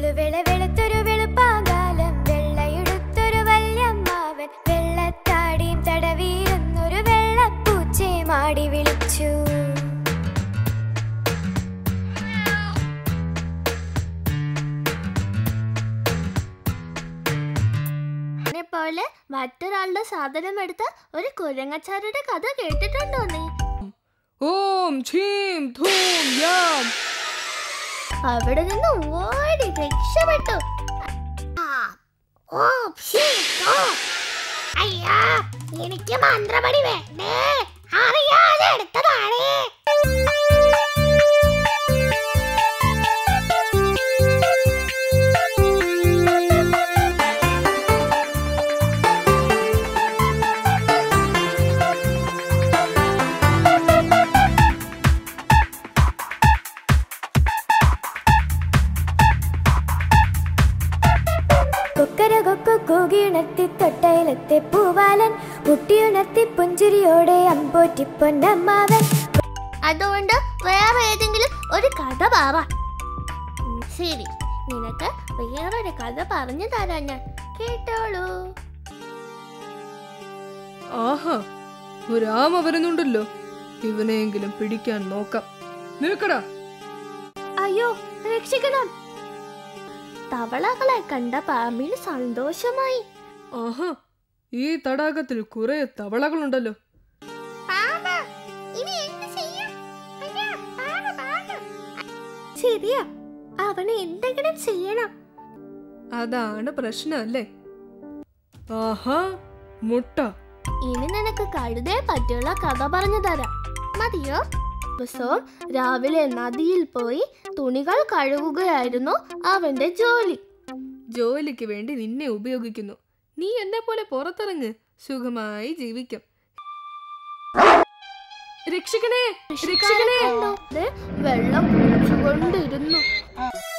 വെളുവെള വെളുത്തൊരു വെളുപ്പാങ്കാലം വെള്ളയുടുത്തൊരു വല്യമ്മാവൻ വെള്ളത്താടിയും തടവിയിരുന്നൊരു വെള്ളപ്പൂച്ചയെ മാടി വിളിച്ചു എന്നെ പോലെ മറ്റൊരാളുടെ സാധനം എടുത്ത ഒരു കുരങ്ങച്ചാരുടെ കഥ കേട്ടിട്ടുണ്ടോ നീ ഓം ഛീം ധൂം യാം അവിടെ നിന്ന് ഓടി രക്ഷപ്പെട്ടു ഓ ഷീ, ഓ. അയ്യാ എനിക്ക് മന്ത്രപടി വേണ്ടേ അറിയാതെ എടുത്തതാണ് കൊക്കര കൊക്കു കൂകിയുണർത്തി തൊട്ടയിലത്തെ പൂവാലൻ മുട്ടിയുണർത്തി പുഞ്ചിരിയോടെ അമ്പോറ്റി പൊന്നമ്മാവൻ അതുകൊണ്ട് വേറെ ഏതെങ്കിലും ഒരു കഥ പറ ഉം, ശരി നിനക്ക് വേറൊരു കഥ പറഞ്ഞു തരാം ഞാൻ കേട്ടോളൂ ആഹാ ഒരാമ വരുന്നുണ്ടല്ലോ ഇവനെയെങ്കിലും പിടിക്കാൻ നോക്കാം നിൽക്കടാ അയ്യോ രക്ഷിക്കണം തവളകളെ കണ്ട പാമ്പിന് സന്തോഷമായി ആഹാ ഈ തടാകത്തിൽ കുറെ തവളകളുണ്ടല്ലോ ശരിയാ അവന് എന്തെങ്കിലും ചെയ്യണം അതാണ് പ്രശ്നമല്ലേ ആഹാ മുട്ട ഇനി നിനക്ക് കഴുതേ പറ്റിയുള്ള കഥ പറഞ്ഞു തരാം മതിയോ ദിവസവും രാവിലെ നദിയിൽ പോയി തുണികൾ കഴുകുകയായിരുന്നു അവന്റെ ജോലി ജോലിക്ക് വേണ്ടി നിന്നെ ഉപയോഗിക്കുന്നു നീ എന്നെ പോലെ പുറത്തിറങ്ങ് സുഖമായി ജീവിക്കാം രക്ഷിക്കണേ രക്ഷിക്കണേ കണ്ടോ? ദേ, വെള്ളം കുടിച്ചുകൊണ്ടിരുന്നു